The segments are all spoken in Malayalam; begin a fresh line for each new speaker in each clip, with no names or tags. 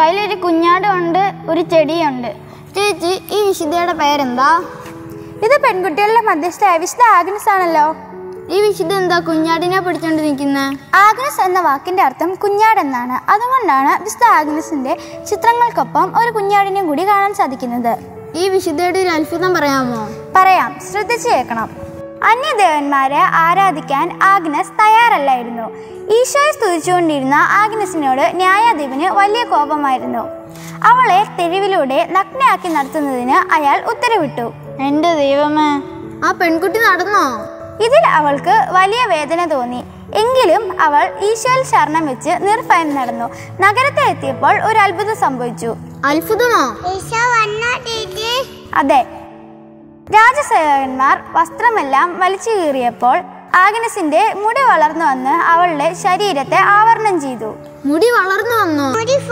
കയ്യിലൊരു കുഞ്ഞാടുണ്ട് ഒരു ചെടിയുണ്ട് ചേച്ചി ഈ വിശുദ്ധയുടെ പേരെന്താ
ഇത് പെൺകുട്ടികളുടെ മധ്യസ്ഥയായ വിശുദ്ധ ആഗ്നസ് ആണല്ലോ
ഈ വിശുദ്ധ എന്താ കുഞ്ഞാടിനെ പിടിച്ചോണ്ട് നിൽക്കുന്നേ
ആഗ്നസ് എന്ന വാക്കിന്റെ അർത്ഥം കുഞ്ഞാട് എന്നാണ് അതുകൊണ്ടാണ് വിശുദ്ധ ആഗ്നസിന്റെ ചിത്രങ്ങൾക്കൊപ്പം ഒരു കുഞ്ഞാടിനെയും കൂടി കാണാൻ സാധിക്കുന്നത്
ഈ വിശുദ്ധയുടെ ഒരു അത്ഭുതം പറയാമോ
പറയാം ശ്രദ്ധിച്ചു കേൾക്കണം അന്യദേവന്മാരെ ആരാധിക്കാൻ ആഗ്നസ് തയ്യാറല്ലായിരുന്നു ഈശോയെ സ്തുതിച്ചുകൊണ്ടിരുന്ന ആഗ്നസിനോട് ന്യായാധിപന് വലിയ കോപമായിരുന്നു അവളെ തെരുവിലൂടെ നഗ്നയാക്കി നടത്തുന്നതിന് അയാൾ ഉത്തരവിട്ടു
എന്റെ ദൈവമേ ആ പെൺകുട്ടി നടന്നോ
ഇതിൽ അവൾക്ക് വലിയ വേദന തോന്നി എങ്കിലും അവൾ ഈശോയിൽ ശരണം വെച്ച് നിർഭയം നടന്നു നഗരത്തിലെത്തിയപ്പോൾ ഒരു അത്ഭുതം സംഭവിച്ചു
അത്ഭുതമോ
അതെ രാജസേവകന്മാർ വസ്ത്രമെല്ലാം വലിച്ചു കീറിയപ്പോൾ ആഗ്നസിന്റെ മുടി വളർന്നു വന്ന് അവളുടെ ശരീരത്തെ ആവരണം ചെയ്തു
മുടി വളർന്നു വന്നോ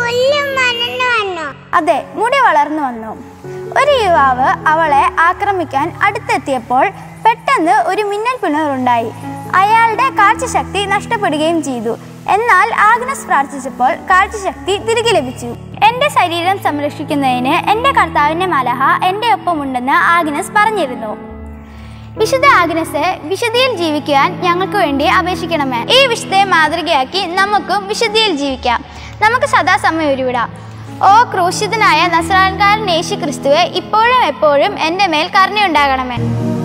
അതെ മുടി വളർന്നു വന്നു ഒരു യുവാവ് അവളെ ആക്രമിക്കാൻ അടുത്തെത്തിയപ്പോൾ പെട്ടെന്ന് ഒരു മിന്നൽ പിണറുണ്ടായി അയാളുടെ കാഴ്ചശക്തി നഷ്ടപ്പെടുകയും ചെയ്തു എന്നാൽ ആഗ്നസ് പ്രാർത്ഥിച്ചപ്പോൾ കാഴ്ചശക്തി തിരികെ ലഭിച്ചു എന്റെ ശരീരം സംരക്ഷിക്കുന്നതിന് എന്റെ കർത്താവിന്റെ മലഹ എന്റെ ഒപ്പമുണ്ടെന്ന് ആഗ്നസ് പറഞ്ഞിരുന്നു വിശുദ്ധ ആഗ്നസ് വിശുദ്ധിയിൽ ജീവിക്കുവാൻ ഞങ്ങൾക്ക് വേണ്ടി അപേക്ഷിക്കണമേ ഈ വിശുദ്ധയെ മാതൃകയാക്കി നമുക്കും വിശുദ്ധിയിൽ ജീവിക്കാം നമുക്ക് സദാസമയം ഒരുവിടാം ഓ ക്രൂശിതനായ നസ്രാൻകാരൻ യേശു ക്രിസ്തുവെ ഇപ്പോഴും എപ്പോഴും എൻ്റെ മേൽ കരുണയുണ്ടാകണമേ